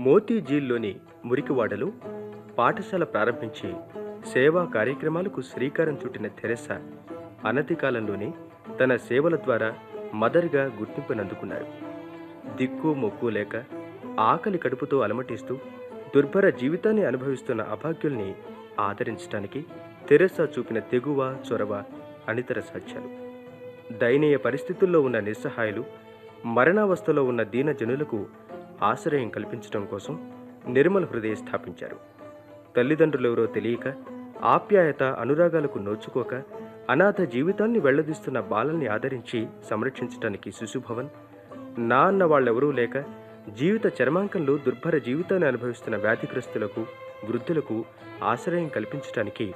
మోతీజీల్లోని మురికివాడలో పాఠశాల ప్రారంభించి సేవా కార్యక్రమాలకు శ్రీకారం చుట్టిన థెరెసా అనతి కాలంలోనే తన సేవల ద్వారా మదర్గా గుర్తింపునందుకున్నారు దిక్కు మొక్కు లేక ఆకలి కడుపుతో అలమటిస్తూ దుర్భర జీవితాన్ని అనుభవిస్తున్న అభాగ్యుల్ని ఆదరించడానికి తెరెసా చూపిన తెగువ చొరవ అనితర సాధ్యాలు దయనీయ పరిస్థితుల్లో ఉన్న నిస్సహాయులు మరణావస్థలో ఉన్న దీనజనులకు ఆశ్రయం కల్పించడం కోసం నిర్మల హృదయ స్థాపించారు తల్లిదండ్రులెవరో తెలియక ఆప్యాయత అనురాగాలకు నోచుకోక అనాథ జీవితాన్ని వెళ్లదీస్తున్న బాలల్ని ఆదరించి సంరక్షించడానికి శిశుభవన్ నా అన్న వాళ్ళెవరూ లేక జీవిత చర్మాంకంలో దుర్భర జీవితాన్ని అనుభవిస్తున్న వ్యాధిగ్రస్తులకు వృద్ధులకు ఆశ్రయం కల్పించడానికి